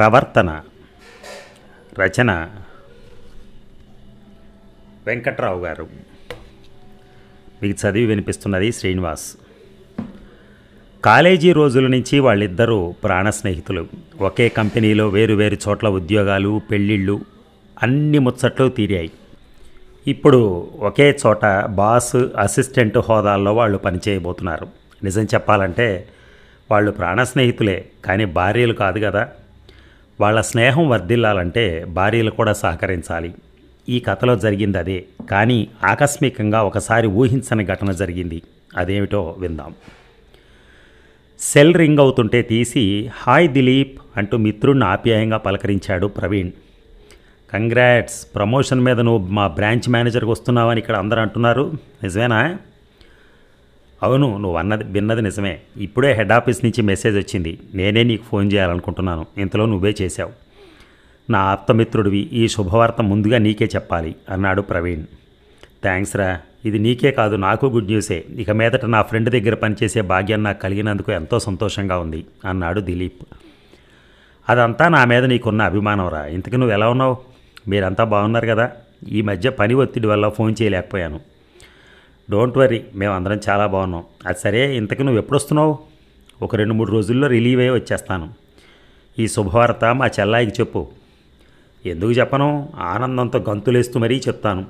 ప్రవర్తన రచన వెంకట్రావు గారు మీకు చదివి వినిపిస్తున్నది శ్రీనివాస్ కాలేజీ రోజుల నుంచి వాళ్ళిద్దరూ ప్రాణ స్నేహితులు ఒకే కంపెనీలో వేరు వేరు చోట్ల ఉద్యోగాలు పెళ్ళిళ్ళు అన్ని ముచ్చట్లు తీరాయి ఇప్పుడు ఒకే చోట బాస్ అసిస్టెంట్ హోదాల్లో వాళ్ళు పనిచేయబోతున్నారు నిజం చెప్పాలంటే వాళ్ళు ప్రాణ స్నేహితులే కానీ భార్యలు కాదు కదా వాళ్ళ స్నేహం వర్ధిల్లాలంటే భార్యలు కూడా సహకరించాలి ఈ కథలో జరిగింది అదే కానీ ఆకస్మికంగా ఒకసారి ఊహించని ఘటన జరిగింది అదేమిటో విందాం సెల్ రింగ్ అవుతుంటే తీసి హాయ్ దిలీప్ అంటూ మిత్రుడిని ఆప్యాయంగా పలకరించాడు ప్రవీణ్ కంగ్రాట్స్ ప్రమోషన్ మీద నువ్వు మా బ్రాంచ్ మేనేజర్కి వస్తున్నావని ఇక్కడ అందరూ అంటున్నారు నిజమేనా అవును నువ్వు అన్నది విన్నది నిజమే ఇప్పుడే హెడ్ ఆఫీస్ నుంచి మెసేజ్ వచ్చింది నేనే నీకు ఫోన్ చేయాలనుకుంటున్నాను ఇంతలో నువ్వే చేశావు నా ఆప్తమిత్రుడివి ఈ శుభవార్త ముందుగా నీకే చెప్పాలి అన్నాడు ప్రవీణ్ థ్యాంక్స్ రా ఇది నీకే కాదు నాకు గుడ్ న్యూసే ఇక మీదట నా ఫ్రెండ్ దగ్గర పనిచేసే భాగ్యం నాకు కలిగినందుకు ఎంతో సంతోషంగా ఉంది అన్నాడు దిలీప్ అదంతా నా మీద నీకున్న అభిమానం రా ఇంతకు నువ్వు ఎలా ఉన్నావు మీరంతా బాగున్నారు కదా ఈ మధ్య పని ఒత్తిడి వల్ల ఫోన్ చేయలేకపోయాను డోంట్ వరీ మేమందరం చాలా బాగున్నాం అది సరే ఇంతకు నువ్వు ఎప్పుడు వస్తున్నావు ఒక రెండు మూడు రోజుల్లో రిలీవ్ అయ్యి వచ్చేస్తాను ఈ శుభవార్త మా చెల్లాయికి చెప్పు ఎందుకు చెప్పను ఆనందంతో గంతులేస్తూ మరీ చెప్తాను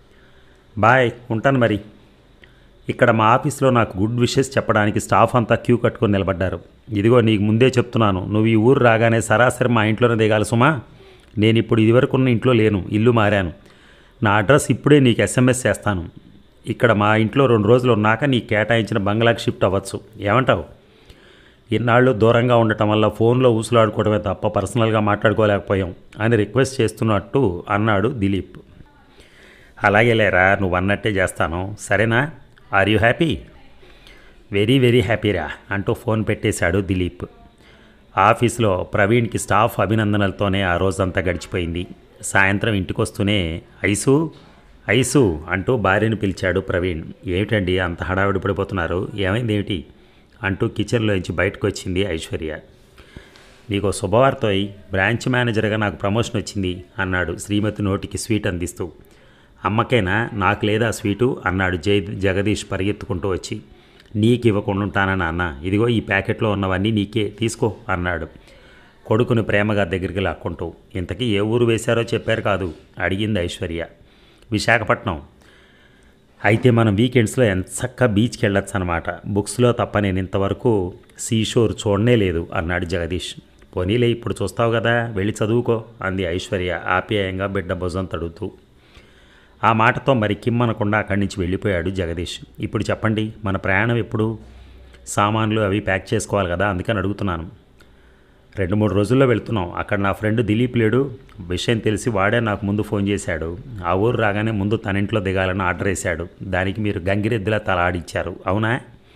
బాయ్ ఉంటాను మరి ఇక్కడ మా ఆఫీస్లో నాకు గుడ్ విషెస్ చెప్పడానికి స్టాఫ్ అంతా క్యూ కట్టుకొని నిలబడ్డారు ఇదిగో నీకు ముందే చెప్తున్నాను నువ్వు ఈ ఊరు రాగానే సరాసరి మా ఇంట్లోనే దిగాలి సుమా నేను ఇప్పుడు ఇదివరకు ఉన్న ఇంట్లో లేను ఇల్లు మారాను నా అడ్రస్ ఇప్పుడే నీకు ఎస్ఎంఎస్ చేస్తాను ఇక్కడ మా ఇంట్లో రెండు రోజులు ఉన్నాక నీకు కేటాయించిన బంగ్లాకి షిఫ్ట్ అవ్వచ్చు ఏమంటావు ఇన్నాళ్ళు దూరంగా ఉండటం వల్ల ఫోన్లో ఊసులాడుకోవడమే తప్ప పర్సనల్గా మాట్లాడుకోలేకపోయాం అని రిక్వెస్ట్ చేస్తున్నట్టు అన్నాడు దిలీప్ అలాగే లేరా నువ్వు అన్నట్టే చేస్తాను సరేనా are you happy very very హ్యాపీరా అంటూ ఫోన్ పెట్టేశాడు దిలీప్ ఆఫీస్లో ప్రవీణ్కి స్టాఫ్ అభినందనలతోనే ఆ రోజంతా గడిచిపోయింది సాయంత్రం ఇంటికొస్తూనే ఐసు ఐసు అంటూ భార్యను పిలిచాడు ప్రవీణ్ ఏమిటండి అంత హడావిడి పడిపోతున్నారు ఏమైంది ఏమిటి అంటూ కిచెన్లోంచి బయటకు వచ్చింది ఐశ్వర్య నీకు శుభవార్త అయి బ్రాంచ్ మేనేజర్గా నాకు ప్రమోషన్ వచ్చింది అన్నాడు శ్రీమతి నోటికి స్వీట్ అందిస్తూ అమ్మకేనా నాకు లేదా స్వీటు అన్నాడు జై జగదీష్ పరిగెత్తుకుంటూ వచ్చి నీకు ఇవ్వకుండా ఉంటానా నాన్న ఇదిగో ఈ ప్యాకెట్లో ఉన్నవన్నీ నీకే తీసుకో అన్నాడు కొడుకుని ప్రేమగా దగ్గరికి లాక్కుంటూ ఇంతకీ ఏ ఊరు వేశారో చెప్పారు కాదు అడిగింది ఐశ్వర్య విశాఖపట్నం అయితే మనం వీకెండ్స్లో ఎంత చక్కగా బీచ్కి వెళ్ళొచ్చు అనమాట బుక్స్లో తప్ప నేను ఇంతవరకు సీషోర్ చూడనే లేదు అన్నాడు జగదీష్ పోనీలే ఇప్పుడు చూస్తావు కదా వెళ్ళి చదువుకో అంది ఐశ్వర్య ఆప్యాయంగా బిడ్డ భుజం తడుతూ ఆ మాటతో మరి కిమ్మనకుండా అక్కడి నుంచి వెళ్ళిపోయాడు జగదీష్ ఇప్పుడు చెప్పండి మన ప్రయాణం ఎప్పుడు సామాన్లు అవి ప్యాక్ చేసుకోవాలి కదా అందుకని అడుగుతున్నాను రెండు మూడు రోజుల్లో వెళ్తున్నాం అక్కడ నా ఫ్రెండ్ దిలీప్ లేడు విషయం తెలిసి వాడే నాకు ముందు ఫోన్ చేశాడు ఆ ఊరు రాగానే ముందు తన ఇంట్లో దిగాలని ఆర్డర్ వేశాడు దానికి మీరు గంగిరెద్దులా తల ఆడిచ్చారు అవునా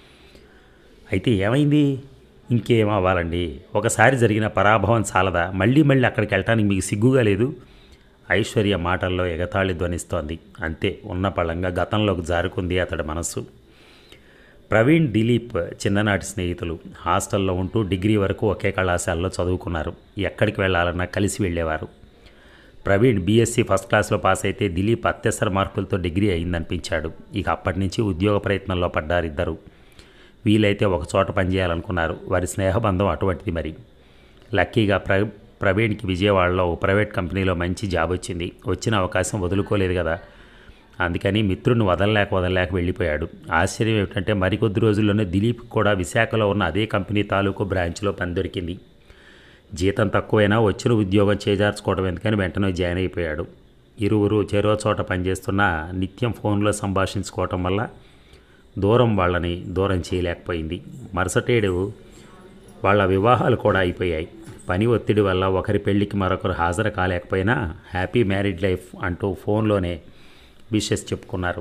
అయితే ఏమైంది ఇంకేం అవ్వాలండి ఒకసారి జరిగిన పరాభవం చాలదా మళ్ళీ మళ్ళీ అక్కడికి వెళ్ళటానికి మీకు సిగ్గుగా లేదు ఐశ్వర్య మాటల్లో ఎగతాళి ధ్వనిస్తోంది అంతే ఉన్న పళంగా గతంలోకి జారుకుంది అతడి మనస్సు ప్రవీణ్ దిలీప్ చిన్ననాటి స్నేహితులు హాస్టల్లో ఉంటూ డిగ్రీ వరకు ఒకే కళాశాలలో చదువుకున్నారు ఎక్కడికి వెళ్ళాలన్నా కలిసి వెళ్ళేవారు ప్రవీణ్ బీఎస్సీ ఫస్ట్ క్లాస్లో పాస్ అయితే దిలీప్ అత్యవసర మార్కులతో డిగ్రీ అయిందనిపించాడు ఇక అప్పటి నుంచి ఉద్యోగ ప్రయత్నంలో పడ్డారు ఇద్దరు వీలైతే ఒక చోట పనిచేయాలనుకున్నారు వారి స్నేహబంధం అటువంటిది మరి లక్కీగా ప్ర ప్రవీణ్కి విజయవాడలో ఓ ప్రైవేట్ కంపెనీలో మంచి జాబ్ వచ్చింది వచ్చిన అవకాశం వదులుకోలేదు కదా అందుకని మిత్రుడిని వదలలేక వదలలేక వెళ్ళిపోయాడు ఆశ్చర్యం ఏమిటంటే మరికొద్ది రోజుల్లోనే దిలీప్ కూడా విశాఖలో ఉన్న అదే కంపెనీ తాలూకు బ్రాంచ్లో పని దొరికింది జీతం తక్కువైనా వచ్చిన ఉద్యోగం చేజార్చుకోవడం ఎందుకని వెంటనే జాయిన్ అయిపోయాడు ఇరువురు చెరో చోట పనిచేస్తున్న నిత్యం ఫోన్లో సంభాషించుకోవటం వల్ల దూరం వాళ్ళని దూరం చేయలేకపోయింది మరుసటేడు వాళ్ళ వివాహాలు కూడా అయిపోయాయి పని ఒత్తిడి వల్ల ఒకరి పెళ్లికి మరొకరు హాజరు కాలేకపోయినా హ్యాపీ మ్యారీడ్ లైఫ్ అంటూ ఫోన్లోనే విషెస్ చెప్పుకున్నారు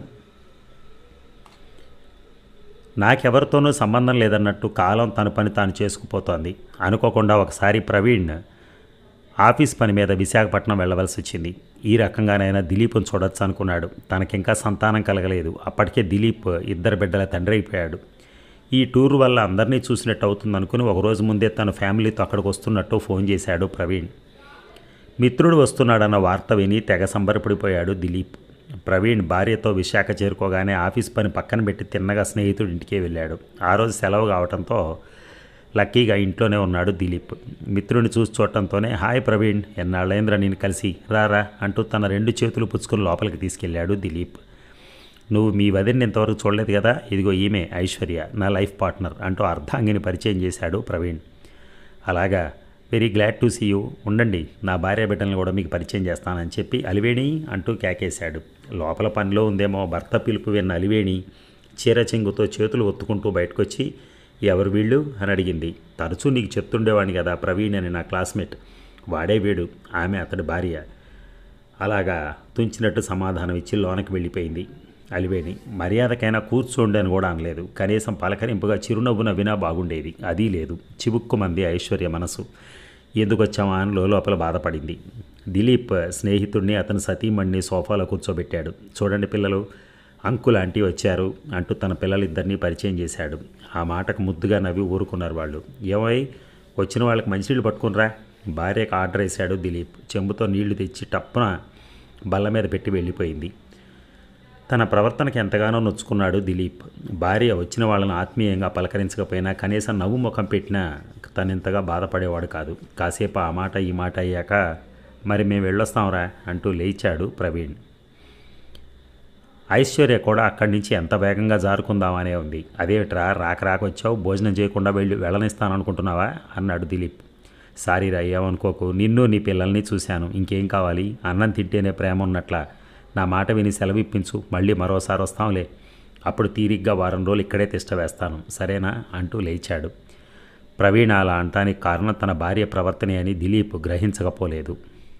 నాకెవరితోనూ సంబంధం లేదన్నట్టు కాలం తన పని తాను చేసుకుపోతోంది అనుకోకుండా ఒకసారి ప్రవీణ్ ఆఫీస్ పని మీద విశాఖపట్నం వెళ్ళవలసి వచ్చింది ఈ రకంగానైనా దిలీప్ను చూడొచ్చు అనుకున్నాడు తనకింకా సంతానం కలగలేదు అప్పటికే దిలీప్ ఇద్దరు బిడ్డల తండ్రి అయిపోయాడు ఈ టూర్ వల్ల అందరినీ చూసినట్టు అవుతుంది అనుకుని ఒకరోజు ముందే తన ఫ్యామిలీతో అక్కడికి వస్తున్నట్టు ఫోన్ చేశాడు ప్రవీణ్ మిత్రుడు వస్తున్నాడన్న వార్త విని తెగ సంబరపడిపోయాడు దిలీప్ ప్రవీణ్ భార్యతో విశాఖ చేరుకోగానే ఆఫీస్ పని పక్కన పెట్టి తిన్నగా స్నేహితుడి ఇంటికే వెళ్ళాడు ఆ రోజు సెలవు కావడంతో లక్కీగా ఇంట్లోనే ఉన్నాడు దిలీప్ మిత్రుడిని చూసి చూడటంతోనే హాయ్ ప్రవీణ్ ఎన్నాళ్ళైంద్ర నేను కలిసి రారా అంటూ తన రెండు చేతులు పుచ్చుకుని లోపలికి తీసుకెళ్ళాడు దిలీప్ నువ్వు మీ వదిలిని ఇంతవరకు చూడలేదు కదా ఇదిగో ఈమె ఐశ్వర్య నా లైఫ్ పార్ట్నర్ అంటూ అర్ధాంగిని పరిచయం చేశాడు ప్రవీణ్ అలాగా very glad to see you ఉండండి నా భార్య బిడ్డలను కూడా మీకు పరిచయం చేస్తానని చెప్పి అలివేణి అంటూ కేకేశాడు లోపల పనిలో ఉందేమో భర్త పిలుపు విన్న అలివేణి చీర చెంగుతో చేతులు ఒత్తుకుంటూ బయటకొచ్చి ఎవరు వీళ్ళు అని అడిగింది తరచూ నీకు చెప్తుండేవాడిని కదా ప్రవీణ్ అని నా క్లాస్మేట్ వాడే వీడు ఆమె అతడి భార్య అలాగా తుంచినట్టు సమాధానం ఇచ్చి లోనకి వెళ్ళిపోయింది అలివేణి మర్యాదకైనా కూర్చోండి అని కూడా అనలేదు కనీసం పలకరింపుగా చిరునవ్వు నవ్వినా బాగుండేది అది లేదు చివుక్కుమంది ఐశ్వర్య మనసు ఎందుకు వచ్చామా అని లోపల బాధపడింది దిలీప్ స్నేహితుడిని అతని సతీమణ్ణి సోఫాలో కూర్చోబెట్టాడు చూడండి పిల్లలు అంకుల్ ఆంటీ వచ్చారు అంటూ తన పిల్లలిద్దరినీ పరిచయం చేశాడు ఆ మాటకు ముద్దుగా నవ్వి ఊరుకున్నారు వాళ్ళు ఏమై వచ్చిన వాళ్ళకి మంచినీళ్ళు పట్టుకునిరా భార్యకు ఆర్డర్ వేశాడు దిలీప్ చెంబుతో నీళ్లు తెచ్చి టప్పున బల్ల మీద పెట్టి వెళ్ళిపోయింది తన ప్రవర్తనకి ఎంతగానో నొచ్చుకున్నాడు దిలీప్ భార్య వచ్చిన వాళ్ళని ఆత్మీయంగా పలకరించకపోయినా కనీసం నవ్వు ముఖం పెట్టినా తనింతగా బాధపడేవాడు కాదు కాసేపు ఆ మాట ఈ మాట అయ్యాక మరి మేము వెళ్ళొస్తాంరా అంటూ లేచాడు ప్రవీణ్ ఐశ్వర్య కూడా అక్కడి నుంచి ఎంత వేగంగా జారుకుందామనే ఉంది అదేమిట్రా రాక రాక వచ్చావు భోజనం చేయకుండా వెళ్ళి వెళ్ళనిస్తాననుకుంటున్నావా అన్నాడు దిలీప్ సారీ రా ఏమనుకోకు నిన్ను నీ పిల్లల్ని చూశాను ఇంకేం కావాలి అన్నం తింటేనే ప్రేమ ఉన్నట్ల నా మాట విని సెలవిప్పించు మళ్ళీ మరోసారి వస్తాంలే అప్పుడు తీరిగ్గా వారం రోజులు ఇక్కడే తిష్ట వేస్తాను సరేనా అంటూ లేచాడు ప్రవీణ్ అలా అంటానికి కారణం తన భార్య ప్రవర్తనే అని దిలీప్ గ్రహించకపోలేదు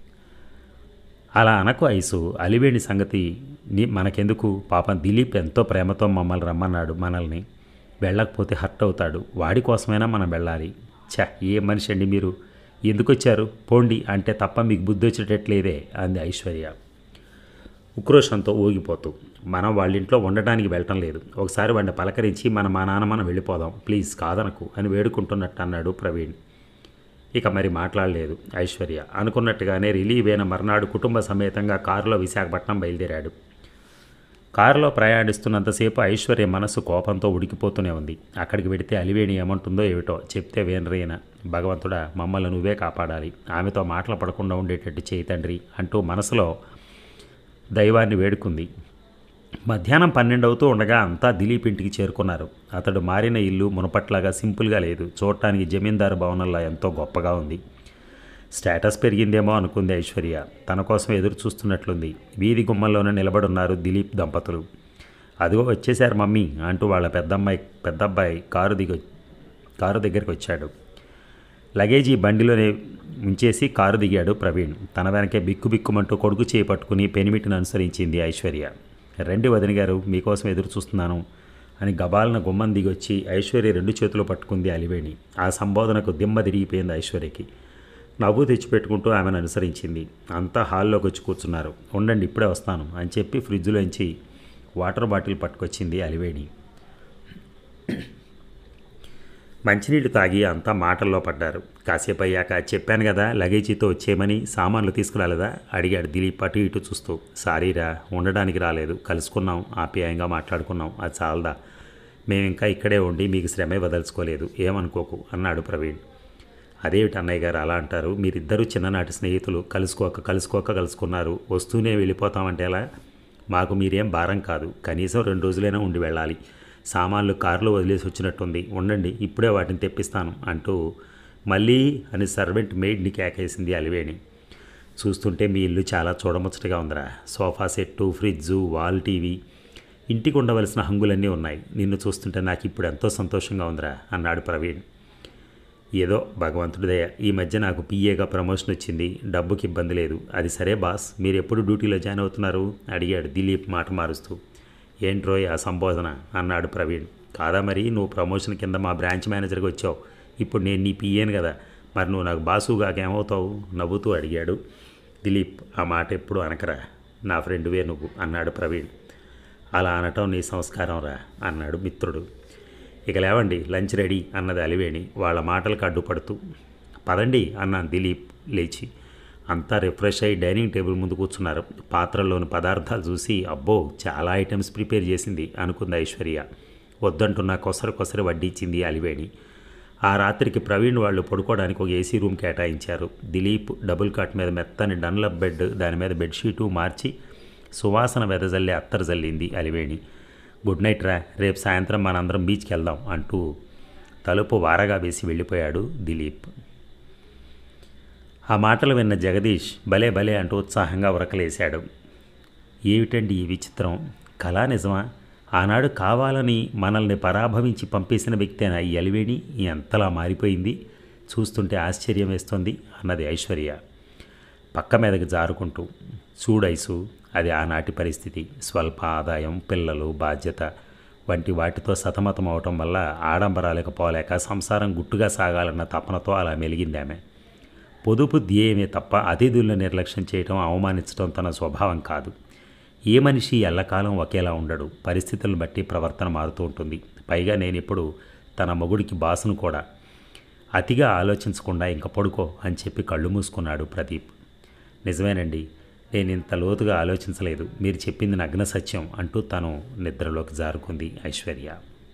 అలా అనకు ఐసు అలివేణి సంగతి నీ మనకెందుకు పాపం దిలీప్ ఎంతో ప్రేమతో మమ్మల్ని రమ్మన్నాడు మనల్ని వెళ్ళకపోతే హర్ట్ అవుతాడు వాడి కోసమైనా మనం వెళ్ళాలి ఛ ఏ మనిషి అండి మీరు ఎందుకు వచ్చారు పోండి అంటే తప్ప మీకు బుద్ధి వచ్చేటట్లేదే అంది ఐశ్వర్య ఉక్రోషంతో ఊగిపోతూ మనం వాళ్ళ ఇంట్లో ఉండడానికి వెళ్ళటం లేదు ఒకసారి వాడిని పలకరించి మన మా నాన్న మనం వెళ్ళిపోదాం ప్లీజ్ కాదనకు అని వేడుకుంటున్నట్టు అన్నాడు ప్రవీణ్ ఇక మరి మాట్లాడలేదు ఐశ్వర్య అనుకున్నట్టుగానే రిలీవ్ అయిన మర్నాడు కుటుంబ సమేతంగా కారులో విశాఖపట్నం బయలుదేరాడు కారులో ప్రయాణిస్తున్నంతసేపు ఐశ్వర్య మనసు కోపంతో ఉడికిపోతూనే ఉంది అక్కడికి వెడితే అలివేణి ఏమంటుందో ఏమిటో చెప్తే వేనరైన భగవంతుడా మమ్మల్ని నువ్వే కాపాడాలి ఆమెతో మాటలు పడకుండా ఉండేటట్టు చేయి తండ్రి అంటూ మనసులో దైవాన్ని వేడుకుంది మధ్యాహ్నం పన్నెండు అవుతూ ఉండగా అంతా దిలీప్ ఇంటికి చేరుకున్నారు అతడు మారిన ఇల్లు మునపట్లాగా సింపుల్గా లేదు చూడటానికి జమీందారు భవనంలో ఎంతో గొప్పగా ఉంది స్టేటస్ పెరిగిందేమో అనుకుంది ఐశ్వర్య తన కోసం ఎదురు చూస్తున్నట్లుంది వీధి గుమ్మంలోనే నిలబడున్నారు దిలీప్ దంపతులు అదిగో వచ్చేశారు మమ్మీ అంటూ వాళ్ళ పెద్దమ్మాయి పెద్దబ్బాయి కారు దిగ కారు దగ్గరికి వచ్చాడు లగేజీ బండిలోనే ఉంచేసి కారు దిగాడు ప్రవీణ్ తన వెనకే బిక్కు బిక్కుమంటూ కొడుకు చేయి పట్టుకుని పెనిమిటిని అనుసరించింది ఐశ్వర్య రండి వదిన గారు మీకోసం ఎదురు చూస్తున్నాను అని గబాలన గుమ్మం దిగొచ్చి ఐశ్వర్య రెండు చేతులు పట్టుకుంది అలివేణి ఆ సంబోధనకు దిమ్మ తిరిగిపోయింది ఐశ్వర్యకి నవ్వు తెచ్చిపెట్టుకుంటూ ఆమెను అనుసరించింది అంతా హాల్లోకి వచ్చి కూర్చున్నారు ఉండండి ఇప్పుడే వస్తాను అని చెప్పి ఫ్రిడ్జ్లోంచి వాటర్ బాటిల్ పట్టుకొచ్చింది అలివేణి మంచినీళ్ళు తాగి అంతా మాటల్లో పడ్డారు కాసేపు అయ్యాక చెప్పాను కదా లగేజీతో వచ్చేయమని సామాన్లు తీసుకురాలేదా అడిగాడు దిలీప్ అటు ఇటు చూస్తూ సారీరా ఉండడానికి రాలేదు కలుసుకున్నాం ఆప్యాయంగా మాట్లాడుకున్నాం అది చాలదా మేము ఇంకా ఇక్కడే ఉండి మీకు శ్రమే వదలుచుకోలేదు ఏమనుకోకు అన్నాడు ప్రవీణ్ అదేమిటి అన్నయ్య గారు అలా అంటారు మీరిద్దరూ చిన్ననాటి స్నేహితులు కలుసుకోక కలుసుకోక కలుసుకున్నారు వస్తూనే వెళ్ళిపోతామంటే ఎలా మాకు మీరేం భారం కాదు కనీసం రెండు రోజులైనా ఉండి వెళ్ళాలి సామాన్లు కారులో వదిలేసి వచ్చినట్టుంది ఉండండి ఇప్పుడే వాటిని తెప్పిస్తాను అంటూ మళ్ళీ అని సర్వెంట్ మెయిడ్ని కేకేసింది అలివేణి చూస్తుంటే మీ ఇల్లు చాలా చూడముచ్చటగా ఉందిరా sofa set fridge wall TV ఇంటికి ఉండవలసిన హంగులన్నీ ఉన్నాయి నిన్ను చూస్తుంటే నాకు ఇప్పుడు ఎంతో సంతోషంగా ఉందిరా అన్నాడు ప్రవీణ్ ఏదో భగవంతుడి దయ ఈ మధ్య నాకు పీఏగా ప్రమోషన్ వచ్చింది డబ్బుకి ఇబ్బంది లేదు అది సరే బాస్ మీరు ఎప్పుడు డ్యూటీలో జాయిన్ అవుతున్నారు అడిగాడు దిలీప్ మాట మారుస్తూ ఏంట్రోయ్ ఆ సంబోధన అన్నాడు ప్రవీణ్ కాదా మరి నువ్వు ప్రమోషన్ కింద మా బ్రాంచ్ మేనేజర్కి వచ్చావు ఇప్పుడు నేను నీ పీఏను కదా మరి నువ్వు నాకు బాసుగాక ఏమవుతావు నవ్వుతూ అడిగాడు దిలీప్ ఆ మాట ఎప్పుడు అనకరా నా ఫ్రెండువే నువ్వు అన్నాడు ప్రవీణ్ అలా అనటం నీ సంస్కారం రా అన్నాడు మిత్రుడు ఇక లేవండి లంచ్ రెడీ అన్నది అలివేణి వాళ్ళ మాటలకు అడ్డుపడుతూ పదండి అన్నాను దిలీప్ లేచి అంతా రిఫ్రెష్ అయ్యి డైనింగ్ టేబుల్ ముందు కూర్చున్నారు పాత్రలోని పదార్థాలు చూసి అబ్బో చాలా ఐటమ్స్ ప్రిపేర్ చేసింది అనుకుంది ఐశ్వర్య వద్దంటున్న కొసరు కొసరు వడ్డించింది అలివేణి ఆ రాత్రికి ప్రవీణ్ వాళ్ళు పడుకోవడానికి ఒక ఏసీ రూమ్ కేటాయించారు దిలీప్ డబుల్ కాట్ మీద మెత్తని డన్లప్ బెడ్ దాని మీద బెడ్షీటు మార్చి సువాసన వెదజల్లి అత్తరు జల్లింది అలివేణి గుడ్ నైట్ రా రేపు సాయంత్రం మనందరం బీచ్కి వెళ్దాం అంటూ తలుపు వారగా వేసి వెళ్ళిపోయాడు దిలీప్ ఆ మాటలు విన్న జగదీష్ భలే భలే అంటూ ఉత్సాహంగా ఉరకలేశాడు ఏమిటండి ఈ విచిత్రం కళా నిజమా ఆనాడు కావాలని మనల్ని పరాభవించి పంపేసిన వ్యక్తేనా ఈ అలివేణి ఎంతలా మారిపోయింది చూస్తుంటే ఆశ్చర్యం వేస్తుంది అన్నది ఐశ్వర్య పక్క మీదకి జారుకుంటూ చూడైసు అది ఆనాటి పరిస్థితి స్వల్ప ఆదాయం పిల్లలు బాధ్యత వంటి వాటితో సతమతం అవటం వల్ల ఆడంబరాలకు పోలేక సంసారం గుట్టుగా సాగాలన్న తపనతో అలా మెలిగింది ఆమె పొదుపు ధ్యేయమే తప్ప అతిథులను నిర్లక్ష్యం చేయటం అవమానించడం తన స్వభావం కాదు ఏ మనిషి ఎల్లకాలం ఒకేలా ఉండడు పరిస్థితులను బట్టి ప్రవర్తన మారుతూ ఉంటుంది పైగా నేను ఇప్పుడు తన మొగుడికి బాసును కూడా అతిగా ఆలోచించకుండా ఇంక పడుకో అని చెప్పి కళ్ళు మూసుకున్నాడు ప్రదీప్ నిజమేనండి నేను ఇంత లోతుగా ఆలోచించలేదు మీరు చెప్పింది నగ్న సత్యం అంటూ తను నిద్రలోకి జారుకుంది ఐశ్వర్య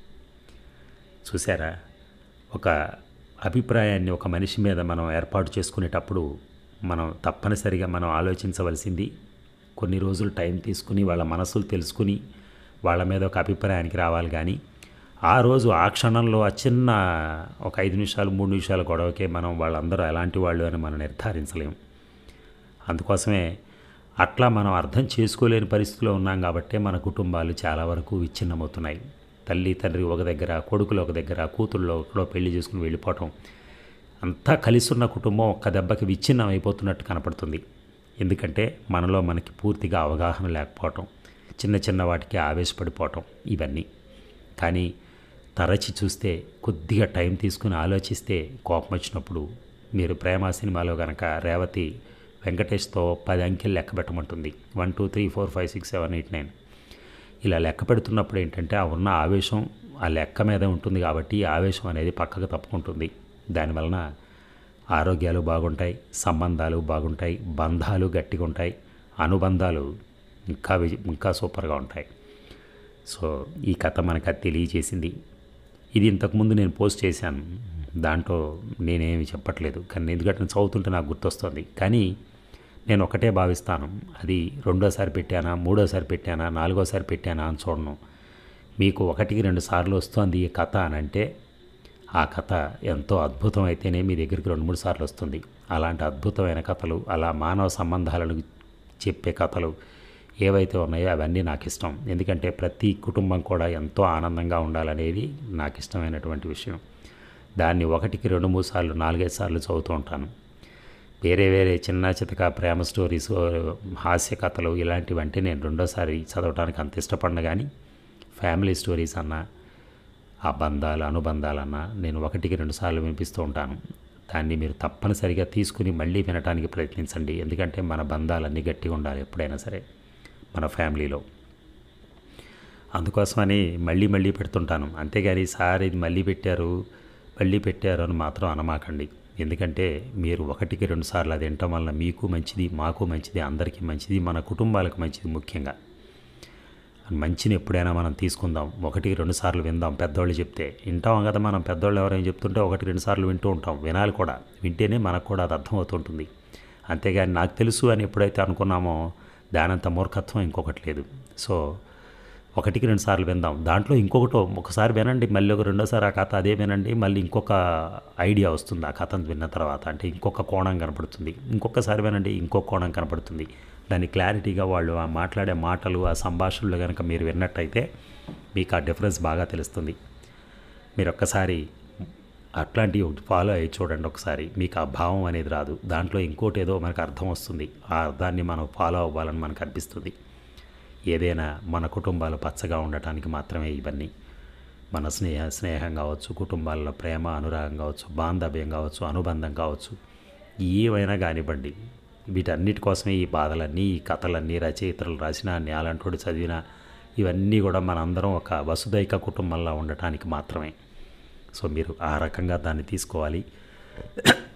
చూసారా ఒక అభిప్రాయాన్ని ఒక మనిషి మీద మనం ఏర్పాటు చేసుకునేటప్పుడు మనం తప్పనిసరిగా మనం ఆలోచించవలసింది కొన్ని రోజులు టైం తీసుకుని వాళ్ళ మనసులు తెలుసుకుని వాళ్ళ మీద ఒక అభిప్రాయానికి రావాలి కానీ ఆ రోజు ఆ క్షణంలో ఆ చిన్న ఒక ఐదు నిమిషాలు మూడు నిమిషాల గొడవకే మనం వాళ్ళందరూ ఎలాంటి వాళ్ళు అని మనం నిర్ధారించలేము అందుకోసమే అట్లా మనం అర్థం చేసుకోలేని పరిస్థితిలో ఉన్నాం కాబట్టే మన కుటుంబాలు చాలా వరకు విచ్ఛిన్నమవుతున్నాయి తల్లి తండ్రి ఒక దగ్గర కొడుకులు ఒక దగ్గర కూతుళ్ళు ఒకడో పెళ్లి చేసుకుని వెళ్ళిపోవటం అంతా కలిసి ఉన్న కుటుంబం ఒక్క దెబ్బకి విచ్ఛిన్నం అయిపోతున్నట్టు కనపడుతుంది ఎందుకంటే మనలో మనకి పూర్తిగా అవగాహన లేకపోవటం చిన్న చిన్న వాటికి ఆవేశపడిపోవటం ఇవన్నీ కానీ తరచి చూస్తే కొద్దిగా టైం తీసుకుని ఆలోచిస్తే కోపం వచ్చినప్పుడు మీరు ప్రేమ సినిమాలో కనుక రేవతి వెంకటేష్తో పది అంకెలు లెక్క పెట్టమంటుంది one two three four five six seven eight nine ఇలా లెక్క పెడుతున్నప్పుడు ఏంటంటే ఆ ఉన్న ఆవేశం ఆ లెక్క మీద ఉంటుంది కాబట్టి ఈ ఆవేశం అనేది పక్కకు తప్పుకుంటుంది దానివలన ఆరోగ్యాలు బాగుంటాయి సంబంధాలు బాగుంటాయి బంధాలు గట్టిగా ఉంటాయి అనుబంధాలు ఇంకా విజ- ఇంకా సూపర్గా ఉంటాయి సో ఈ కథ మనకు అది తెలియజేసింది ఇది ఇంతకుముందు నేను పోస్ట్ చేశాను దాంట్లో నేనేమి చెప్పట్లేదు కానీ ఎందుకంటే నేను చదువుతుంటే నాకు గుర్తొస్తుంది కానీ నేను ఒకటే భావిస్తాను అది రెండోసారి పెట్టానా మూడోసారి పెట్టానా నాలుగోసారి పెట్టానా అని చూడను మీకు ఒకటికి రెండు సార్లు వస్తుంది ఈ కథ అని అంటే ఆ కథ ఎంతో అద్భుతం అయితేనే మీ దగ్గరికి రెండు మూడు సార్లు వస్తుంది అలాంటి అద్భుతమైన కథలు అలా మానవ సంబంధాలను చెప్పే కథలు ఏవైతే ఉన్నాయో అవన్నీ నాకు ఇష్టం ఎందుకంటే ప్రతి కుటుంబం కూడా ఎంతో ఆనందంగా ఉండాలనేది నాకు ఇష్టమైనటువంటి విషయం దాన్ని ఒకటికి రెండు మూడు సార్లు నాలుగైదు సార్లు చదువుతూ ఉంటాను వేరే వేరే చిన్న చితక ప్రేమ స్టోరీస్ హాస్య కథలు ఇలాంటివంటే నేను రెండోసారి చదవడానికి అంత ఇష్టపడిన కానీ ఫ్యామిలీ స్టోరీస్ అన్నా ఆ బంధాలు అనుబంధాలన్నా నేను ఒకటికి రెండు సార్లు వినిపిస్తూ ఉంటాను దాన్ని మీరు తప్పనిసరిగా తీసుకుని మళ్ళీ వినడానికి ప్రయత్నించండి ఎందుకంటే మన బంధాలన్నీ గట్టిగా ఉండాలి ఎప్పుడైనా సరే మన ఫ్యామిలీలో అందుకోసమని మళ్ళీ మళ్ళీ పెడుతుంటాను అంతేగాని సార్ ఇది మళ్ళీ పెట్టారు మళ్ళీ పెట్టారు అని మాత్రం అనమాకండి ఎందుకంటే మీరు ఒకటికి రెండు సార్లు అది వినటం వలన మీకు మంచిది మాకు మంచిది అందరికీ మంచిది మన కుటుంబాలకు మంచిది ముఖ్యంగా మంచిని ఎప్పుడైనా మనం తీసుకుందాం ఒకటికి రెండు సార్లు విందాం పెద్దవాళ్ళు చెప్తే వింటాం కదా మనం పెద్దవాళ్ళు ఎవరైనా చెప్తుంటే ఒకటి రెండు సార్లు వింటూ ఉంటాం వినాలి కూడా వింటేనే మనకు కూడా అది అర్థమవుతుంటుంది అంతేగాని నాకు తెలుసు అని ఎప్పుడైతే అనుకున్నామో దానంత మూర్ఖత్వం ఇంకొకటి లేదు సో ఒకటికి రెండు సార్లు విందాం దాంట్లో ఇంకొకటి ఒకసారి వినండి మళ్ళీ ఒక రెండోసారి ఆ కథ అదే వినండి మళ్ళీ ఇంకొక ఐడియా వస్తుంది ఆ కథను విన్న తర్వాత అంటే ఇంకొక కోణం కనపడుతుంది ఇంకొకసారి వినండి ఇంకొక కోణం కనపడుతుంది దాన్ని క్లారిటీగా వాళ్ళు ఆ మాట్లాడే మాటలు ఆ సంభాషణలు కనుక మీరు విన్నట్టయితే మీకు ఆ డిఫరెన్స్ బాగా తెలుస్తుంది మీరు ఒక్కసారి అట్లాంటివి ఒకటి ఫాలో అయ్యి చూడండి ఒకసారి మీకు ఆ భావం అనేది రాదు దాంట్లో ఇంకోటి ఏదో మనకు అర్థం వస్తుంది ఆ అర్థాన్ని మనం ఫాలో అవ్వాలని మనకు అనిపిస్తుంది ఏదైనా మన కుటుంబాలు పచ్చగా ఉండటానికి మాత్రమే ఇవన్నీ మన స్నేహ స్నేహం కావచ్చు కుటుంబాల్లో ప్రేమ అనురాగం కావచ్చు బాంధవ్యం కావచ్చు అనుబంధం కావచ్చు ఏవైనా కానివ్వండి వీటన్నిటి కోసమే ఈ బాధలన్నీ ఈ కథలన్నీ రచయితలు రాసిన నేలంటోడు చదివిన ఇవన్నీ కూడా మనందరం ఒక వసుదైక కుటుంబంలో ఉండటానికి మాత్రమే సో మీరు ఆ రకంగా దాన్ని తీసుకోవాలి